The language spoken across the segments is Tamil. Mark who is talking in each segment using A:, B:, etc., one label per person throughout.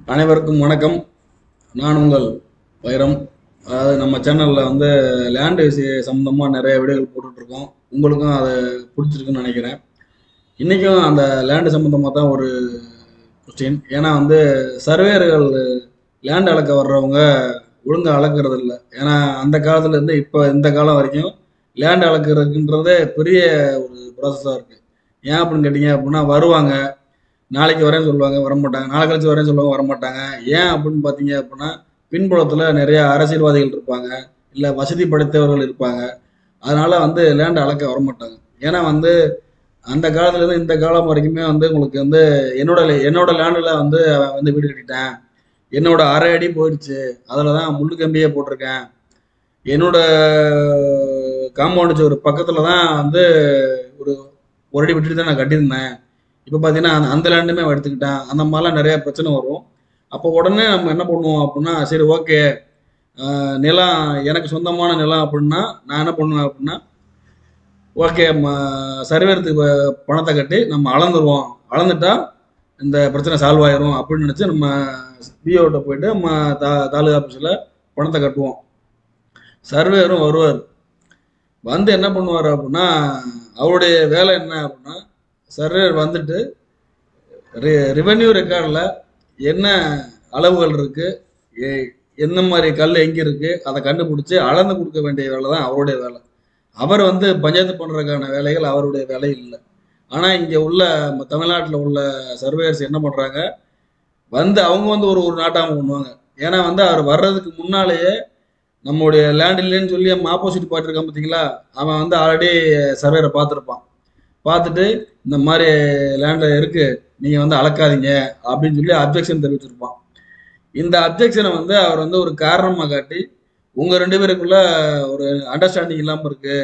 A: அனைவருக்கும் வணக்கம் நான் உங்கள் வைரம் அதாவது நம்ம சேனலில் வந்து லேண்டு சம்மந்தமாக நிறைய வீடியோகள் போட்டுட்ருக்கோம் உங்களுக்கும் அதை பிடிச்சிருக்குன்னு நினைக்கிறேன் இன்றைக்கும் அந்த லேண்டு சம்மந்தமாக தான் ஒரு கொஸ்டின் ஏன்னா வந்து சர்வேயர்கள் லேண்ட் அளக்க வர்றவங்க ஒழுங்காக அளக்கிறது இல்லை ஏன்னா அந்த காலத்துலேருந்து இப்போ இந்த காலம் வரைக்கும் லேண்ட் அளக்கிறதுன்றதே பெரிய ஒரு ப்ராசஸாக இருக்குது ஏன் அப்படின்னு கேட்டிங்க அப்படின்னா வருவாங்க நாளைக்கு வரேன்னு சொல்லுவாங்க வரமாட்டாங்க நாளை கழிச்சு வரேன்னு சொல்லுவாங்க வரமாட்டாங்க ஏன் அப்படின்னு பார்த்தீங்க அப்படின்னா பின்புலத்தில் நிறைய அரசியல்வாதிகள் இருப்பாங்க இல்லை வசதி படைத்தவர்கள் இருப்பாங்க அதனால வந்து லேண்ட் அளக்க வரமாட்டாங்க ஏன்னா வந்து அந்த காலத்துலேருந்து இந்த காலம் வரைக்குமே வந்து உங்களுக்கு வந்து என்னோட என்னோட லேண்டில் வந்து அவன் வந்து வீடு கட்டிட்டேன் என்னோட அரை அடி போயிடுச்சு அதில் தான் முள்ளு கம்பியே போட்டிருக்கேன் என்னோட காம்பவுண்டு சுவர் பக்கத்தில் தான் வந்து ஒரு ஒரு அடி விட்டுட்டு தான் நான் கட்டியிருந்தேன் இப்போ பார்த்தீங்கன்னா அந்த- அந்த லேண்டுமே அவன் எடுத்துக்கிட்டான் அந்த மாதிரிலாம் நிறைய பிரச்சனை வரும் அப்போ உடனே நம்ம என்ன பண்ணுவோம் அப்படின்னா சரி ஓகே நிலம் எனக்கு சொந்தமான நிலம் அப்படின்னா நான் என்ன பண்ணுவேன் அப்படின்னா ஓகே சர்வேரத்துக்கு பணத்தை கட்டி நம்ம அளந்துருவோம் அளந்துட்டா இந்த பிரச்சனை சால்வ் ஆயிரும் அப்படின்னு நினச்சி நம்ம பிஓட்ட போயிட்டு நம்ம தா தாலுகா ஆஃபீஸில் பணத்தை கட்டுவோம் சர்வேரும் வருவார் வந்து என்ன பண்ணுவார் அப்படின்னா அவருடைய வேலை என்ன அப்படின்னா சர்வேர் வந்துட்டு ரெவென்யூ ரெக்கார்டில் என்ன அளவுகள் இருக்கு எ- என்ன மாதிரி கல் எங்கே இருக்கு அதை கண்டுபிடிச்சி அளந்து கொடுக்க வேண்டிய வேலை தான் அவருடைய வேலை அவர் வந்து பஞ்சாயத்து பண்ணுறதுக்கான வேலைகள் அவருடைய வேலை இல்லை ஆனால் இங்கே உள்ள நம்ம தமிழ்நாட்டில் உள்ள சர்வேயர்ஸ் என்ன பண்ணுறாங்க வந்து அவங்க வந்து ஒரு ஒரு நாட்டாமல் பண்ணுவாங்க ஏன்னா வந்து அவர் வர்றதுக்கு முன்னாலேயே நம்மளுடைய லேண்ட் இல்லைன்னு சொல்லி நம்ம ஆப்போசிட் பார்ட்டி இருக்கான் பார்த்தீங்களா அவன் வந்து ஆல்ரெடி சர்வேரை பார்த்துருப்பான் பார்த்துட்டு இந்த மாதிரி லேண்டில் இருக்கு நீங்கள் வந்து அளக்காதீங்க அப்படின்னு சொல்லி அப்ஜெக்ஷன் தெரிவிச்சிருப்பான் இந்த அப்ஜெக்ஷனை வந்து அவர் வந்து ஒரு காரணமாக காட்டி உங்கள் ரெண்டு பேருக்குள்ள ஒரு அண்டர்ஸ்டாண்டிங் இல்லாமல் இருக்கு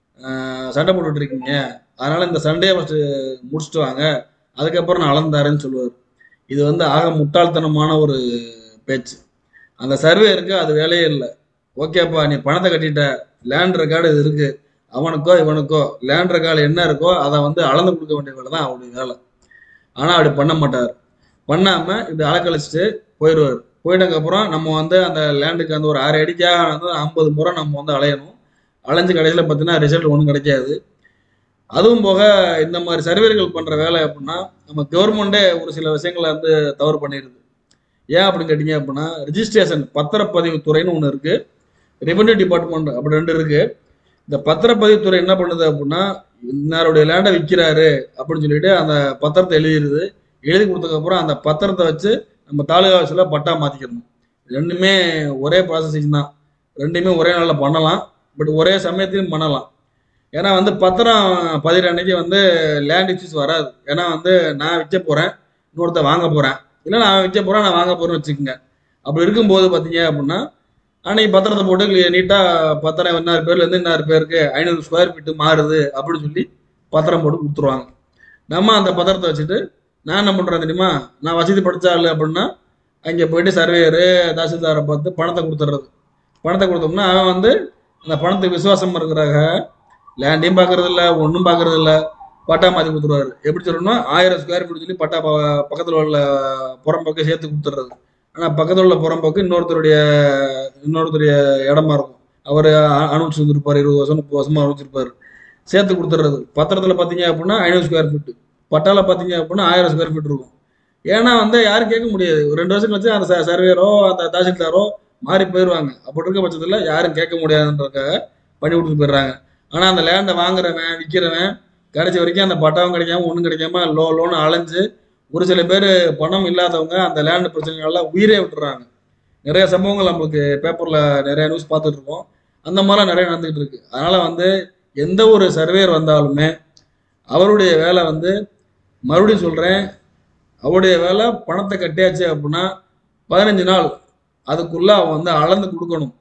A: அஹ் சண்டை போட்டுட்டு இருக்கீங்க அதனால இந்த சண்டையை ஃபஸ்ட்டு முடிச்சுட்டு வாங்க அதுக்கப்புறம் நான் அளந்தாருன்னு சொல்லுவார் இது வந்து ஆக முட்டாள்தனமான ஒரு பேச்சு அந்த சர்வேருக்கு அது வேலையே இல்லை ஓகேப்பா நீ பணத்தை கட்டிட்ட லேண்ட் ரெக்கார்டு இது இருக்கு அவனுக்கோ இவனுக்கோ லேண்ட் ரெக்கார்டு என்ன இருக்கோ அதை வந்து அளந்து கொடுக்க வேண்டிய வேலை தான் அவருடைய வேலை ஆனால் அப்படி பண்ண மாட்டார் பண்ணாமல் இப்படி அலக்கழிச்சிட்டு போயிடுவார் போயிட்டதுக்கப்புறம் நம்ம வந்து அந்த லேண்டுக்கு அந்த ஒரு ஆறு அடிக்காக வந்து ஐம்பது முறை நம்ம வந்து அலையணும் அலைஞ்சு கடைசியில் பார்த்தீங்கன்னா ரிசல்ட் ஒன்றும் கிடைக்காது அதுவும் போக இந்த மாதிரி சர்வேர்கள் பண்ணுற வேலை அப்படின்னா நம்ம கவர்மெண்ட்டே ஒரு சில விஷயங்களை வந்து தவறு பண்ணிடுது ஏன் அப்படின்னு கேட்டிங்க அப்படின்னா ரிஜிஸ்ட்ரேஷன் பத்திரப்பதிவு துறைன்னு ஒன்று இருக்குது ரெவென்யூ டிபார்ட்மெண்ட் அப்படி ரெண்டு இருக்குது இந்த பத்திரப்பதிவு துறை என்ன பண்ணுது அப்படின்னா இன்னாருடைய லேண்டை விற்கிறாரு அப்படின்னு சொல்லிட்டு அந்த பத்திரத்தை எழுதிடுது எழுதி கொடுத்ததுக்கப்புறம் அந்த பத்திரத்தை வச்சு நம்ம தாலுகா ஆஃபீஸில் பட்டா மாற்றிக்கணும் ரெண்டுமே ஒரே ப்ராசஸிங் தான் ரெண்டுமே ஒரே நாளில் பண்ணலாம் பட் ஒரே சமயத்திலும் பண்ணலாம் ஏன்னா வந்து பத்திரம் பதிகிற அன்னைக்கு வந்து லேண்ட் இஷ்யூஸ் வராது ஏன்னா வந்து நான் விற்க போகிறேன் இன்னொருத்த வாங்க போகிறேன் இல்லை நான் விற்க போகிறேன் நான் வாங்க போகிறேன்னு வச்சுக்கோங்க அப்படி இருக்கும்போது பார்த்தீங்க அப்படின்னா அன்னைக்கு பத்திரத்தை போட்டு நீட்டாக பத்திரம் இன்னார் பேர்லேருந்து இன்னார் பேருக்கு ஐநூறு ஸ்கொயர் ஃபீட்டு மாறுது அப்படின்னு சொல்லி பத்திரம் போட்டு கொடுத்துருவாங்க நம்ம அந்த பத்திரத்தை வச்சுட்டு நான் என்ன பண்ணுறேன் தெரியுமா நான் வசதி படித்தா இல்லை அப்படின்னா அங்கே போயிட்டு சர்வேயரு தாசில்தாரை பார்த்து பணத்தை கொடுத்துட்றது பணத்தை கொடுத்தோம்னா அவன் வந்து அந்த பணத்துக்கு விசுவாசம் இருக்கிறாங்க லேண்டையும் பார்க்கறது இல்லை ஒன்றும் பார்க்கறது இல்லை பட்டா மாற்றி கொடுத்துருவாரு எப்படி சொல்லணும்னா ஆயிரம் ஸ்கொயர் ஃபீட் சொல்லி பட்டா ப- பக்கத்தில் உள்ள புறம்போக்கை சேர்த்து கொடுத்துட்றது ஆனால் பக்கத்தில் உள்ள புறம்போக்கு இன்னொருத்தருடைய இன்னொருத்தருடைய இடமா இருக்கும் அவர் அனுப்பிச்சு வந்துருப்பார் இருபது வருஷம் முப்பது வருஷமா அனுப்பிச்சிருப்பாரு சேர்த்து கொடுத்துட்றது பத்திரத்தில் பார்த்தீங்க அப்படின்னா ஐநூறு ஸ்கொயர் ஃபீட் பட்டாவில் பார்த்தீங்க அப்படின்னா ஆயிரம் ஸ்கொயர் ஃபீட் இருக்கும் ஏன்னா வந்து யாரும் கேட்க முடியாது ஒரு ரெண்டு வருஷம் கழிச்சு அந்த ச- சர்வேயரோ அந்த தாசில்தாரோ மாறி போயிடுவாங்க அப்படி இருக்க பட்சத்தில் யாரும் கேட்க முடியாதுன்றதுக்காக பண்ணி கொடுத்துட்டு போயிடுறாங்க ஆனால் அந்த லேண்டை வாங்குறவன் விற்கிறவன் கடைசி வரைக்கும் அந்த பட்டாவும் கிடைக்காம ஒன்றும் கிடைக்காம லோ லோன்னு அலைஞ்சு ஒரு சில பேர் பணம் இல்லாதவங்க அந்த லேண்டு பிரச்சனைகளால உயிரே விட்டுறாங்க நிறைய சம்பவங்கள் நம்மளுக்கு பேப்பரில் நிறைய நியூஸ் பார்த்துட்டு இருக்கோம் அந்த மாதிரிலாம் நிறைய நடந்துகிட்டு இருக்கு அதனால வந்து எந்த ஒரு சர்வேயர் வந்தாலுமே அவருடைய வேலை வந்து மறுபடியும் சொல்கிறேன் அவருடைய வேலை பணத்தை கட்டியாச்சு அப்படின்னா பதினஞ்சு நாள் அதுக்குள்ள அவன் வந்து அளந்து கொடுக்கணும்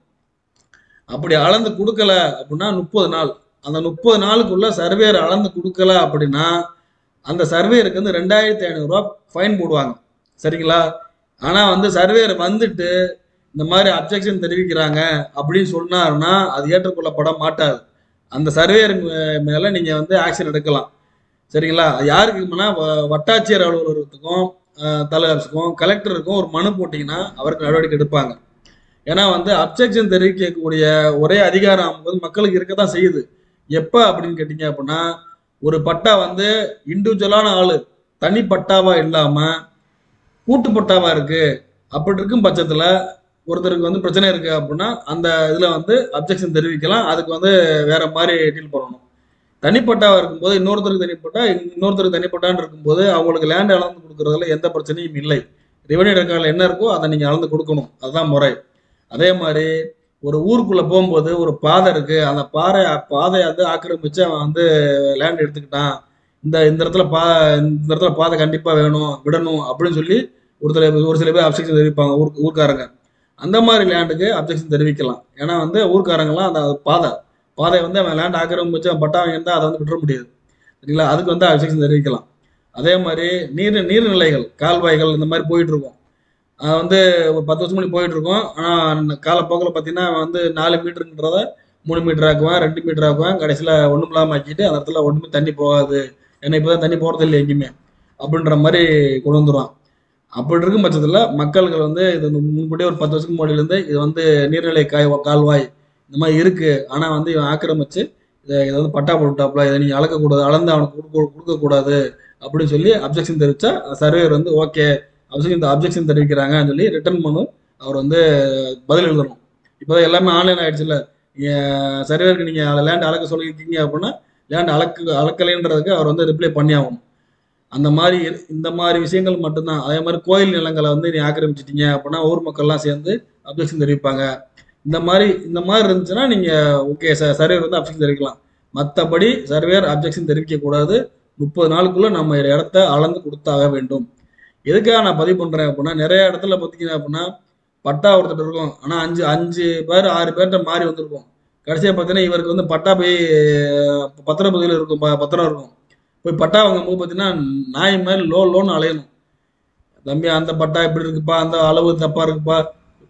A: அப்படி அளந்து கொடுக்கல அப்படின்னா முப்பது நாள் அந்த முப்பது நாளுக்குள்ள சர்வேயர் அளந்து கொடுக்கல அப்படின்னா அந்த சர்வேயருக்கு வந்து ரெண்டாயிரத்தி ஐநூறுரூவா ஃபைன் போடுவாங்க சரிங்களா ஆனால் வந்து சர்வேயர் வந்துட்டு இந்த மாதிரி அப்ஜெக்ஷன் தெரிவிக்கிறாங்க அப்படின்னு சொன்னாருன்னா அது ஏற்றுக்கொள்ளப்பட மாட்டாது அந்த சர்வேயர் மேலே நீங்கள் வந்து ஆக்ஷன் எடுக்கலாம் சரிங்களா அது யாருக்கு இருக்குன்னா வ- வட்டாட்சியர் அலுவலகத்துக்கும் தாலுகா ஆஃபீஸுக்கும் கலெக்டருக்கும் ஒரு மனு போட்டிங்கன்னா அவருக்கு நடவடிக்கை எடுப்பாங்க ஏன்னா வந்து அப்ஜெக்ஷன் தெரிவிக்கக்கூடிய ஒரே அதிகாரம் வந்து மக்களுக்கு இருக்க தான் செய்யுது எப்போ அப்படின்னு கேட்டிங்க அப்படின்னா ஒரு பட்டா வந்து இண்டிவிஜுவலான ஆளு தனி பட்டாவா இல்லாம கூட்டு பட்டாவா இருக்கு அப்படி இருக்கும் பட்சத்துல ஒருத்தருக்கு வந்து பிரச்சனை இருக்கு அப்படின்னா அந்த இதுல வந்து அப்ஜெக்ஷன் தெரிவிக்கலாம் அதுக்கு வந்து வேற மாதிரி டீல் பண்ணணும் தனிப்பட்டாவா இருக்கும்போது இன்னொருத்தருக்கு தனிப்பட்டா இன்னொருத்தருக்கு தனிப்பட்டான்னு இருக்கும்போது அவங்களுக்கு லேண்ட் அளந்து கொடுக்கறதுல எந்த பிரச்சனையும் இல்லை ரெவன்யூ ரெக்கார்டில் என்ன இருக்கோ அதை நீங்க அளந்து கொடுக்கணும் அதுதான் முறை அதே மாதிரி ஒரு ஊருக்குள்ள போகும்போது ஒரு பாதை இருக்கு அந்த பாறை பாதையை வந்து ஆக்கிரமிச்சு அவன் வந்து லேண்ட் எடுத்துக்கிட்டான் இந்த இந்த இடத்துல பா இந்த இடத்துல பாதை கண்டிப்பா வேணும் விடணும் அப்படின்னு சொல்லி ஒரு சில ஒரு சில பேர் அப்ஜெக்ஷன் தெரிவிப்பாங்க ஊர் ஊர்க்காரங்க அந்த மாதிரி லேண்டுக்கு அப்ஜெக்ஷன் தெரிவிக்கலாம் ஏன்னா வந்து ஊர்க்காரங்களாம் அந்த பாதை பாதை வந்து அவன் லேண்ட் ஆக்கிரமிச்சு அவன் பட்டா வாங்கியிருந்தா அதை வந்து விட்டுற முடியாது சரிங்களா அதுக்கு வந்து அப்ஜெக்ஷன் தெரிவிக்கலாம் அதே மாதிரி நீர் நீர்நிலைகள் கால்வாய்கள் இந்த மாதிரி போயிட்டு இருக்கும் அது வந்து ஒரு பத்து வருஷம் முன்னாடி போயிட்டு இருக்கோம் ஆனால் காலப்போக்கில் பார்த்தீங்கன்னா அவன் வந்து நாலு மீட்டருன்றத மூணு மீட்டர் ஆக்குவான் ரெண்டு மீட்டர் ஆக்குவான் கடைசியில் ஒன்றும் இல்லாமல் ஆக்கிட்டு அந்த இடத்துல ஒன்றுமே தண்ணி போகாது ஏன்னா இப்போ தான் தண்ணி போகிறது இல்லை எங்கேயுமே அப்படின்ற மாதிரி கொண்டு வந்துடுவான் அப்படி இருக்கும் பட்சத்தில் மக்கள்கள் வந்து இது வந்து முன்கூட்டியே ஒரு பத்து வருஷத்துக்கு முன்னாடியிலேருந்து இது வந்து நீர்நிலை காய் கால்வாய் இந்த மாதிரி இருக்கு ஆனால் வந்து இவன் ஆக்கிரமிச்சு இதை இதை வந்து பட்டா போட்டாப்ல இதை நீங்கள் அளக்கக்கூடாது அளந்து அவனுக்கு கொடுக்க கொடுக்கக்கூடாது அப்படின்னு சொல்லி அப்ஜெக்ஷன் தெரிவிச்சா சர்வேயர் வந்து ஓகே அப்ஜெக்ஷன் அப்ஜெக்ஷன் தெரிவிக்கிறாங்கன்னு சொல்லி ரிட்டர்ன் பண்ணு அவர் வந்து பதில் எழுதணும் இப்போ எல்லாமே ஆன்லைன் ஆயிடுச்சுல்ல நீங்கள் சர்வேருக்கு நீங்கள் லேண்ட் அளக்க சொல்லியிருக்கீங்க அப்படின்னா லேண்ட் அளக்கு அளக்கலைன்றதுக்கு அவர் வந்து ரிப்ளை பண்ணி ஆகணும் அந்த மாதிரி இரு- இந்த மாதிரி விஷயங்கள் மட்டும்தான் அதே மாதிரி கோயில் நிலங்களை வந்து நீ ஆக்கிரமிச்சிட்டீங்க அப்படின்னா ஊர் மக்கள்லாம் சேர்ந்து அப்ஜெக்ஷன் தெரிவிப்பாங்க இந்த மாதிரி இந்த மாதிரி இருந்துச்சுன்னா நீங்க ஓகே சர்வேர் வந்து அப்ஜெக்ஷன் தெரிவிக்கலாம் மற்றபடி சர்வேர் அப்ஜெக்ஷன் தெரிவிக்க கூடாது முப்பது நாளுக்குள்ள நம்ம இடத்த அளந்து கொடுத்தாக வேண்டும் எதுக்காக நான் பதிவு பண்றேன் அப்படின்னா நிறைய இடத்துல பார்த்தீங்க அப்படின்னா பட்டா ஒருத்தர் இருக்கும் ஆனா அஞ்சு அஞ்சு பேர் ஆறு பேர்கிட்ட மாறி வந்திருக்கும் கடைசியா பார்த்தீங்கன்னா இவருக்கு வந்து பட்டா போய் அஹ், பத்திரப்பதிவில் இருக்கும் ப- பத்திரம் இருக்கும் போய் பட்டா வாங்கும்போது பார்த்தீங்கன்னா நாய் மாதிரி லோ லோன்னு அலையணும் தம்பி அந்த பட்டா இப்படி இருக்குப்பா அந்த அளவு தப்பா இருக்குப்பா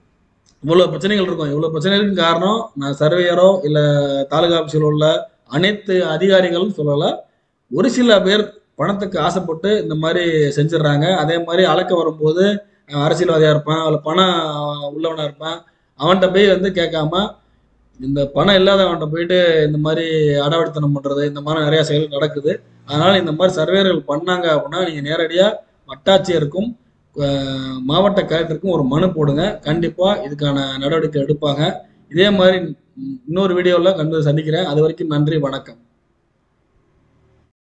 A: இவ்வளவு பிரச்சனைகள் இருக்கும் இவ்வளவு பிரச்சனைகளுக்கு காரணம் நான் சர்வேயரோ இல்ல தாலுகா ஆஃபீஸில் உள்ள அனைத்து அதிகாரிகளும் சொல்லல ஒரு சில பேர் பணத்துக்கு ஆசைப்பட்டு இந்த மாதிரி செஞ்சிடுறாங்க அதே மாதிரி அளக்க வரும்போது அவன் அரசியல்வாதியா இருப்பான் அல்ல பணம் உள்ளவனா இருப்பான் அவன்கிட்ட போய் வந்து கேட்காம இந்த பணம் இல்லாதவன்கிட்ட போயிட்டு இந்த மாதிரி அடாவடித்தனம் பண்றது இந்த மாதிரி நிறைய செயல் நடக்குது அதனால இந்த மாதிரி சர்வேயர்கள் பண்ணாங்க அப்படின்னா நீங்க நேரடியா வட்டாட்சியருக்கும் அஹ், மாவட்ட கலெக்டருக்கும் ஒரு மனு போடுங்க கண்டிப்பா இதுக்கான நடவடிக்கை எடுப்பாங்க இதே மாதிரி இன்னொரு வீடியோவில் கண்டு சந்திக்கிறேன் அது வரைக்கும் நன்றி வணக்கம்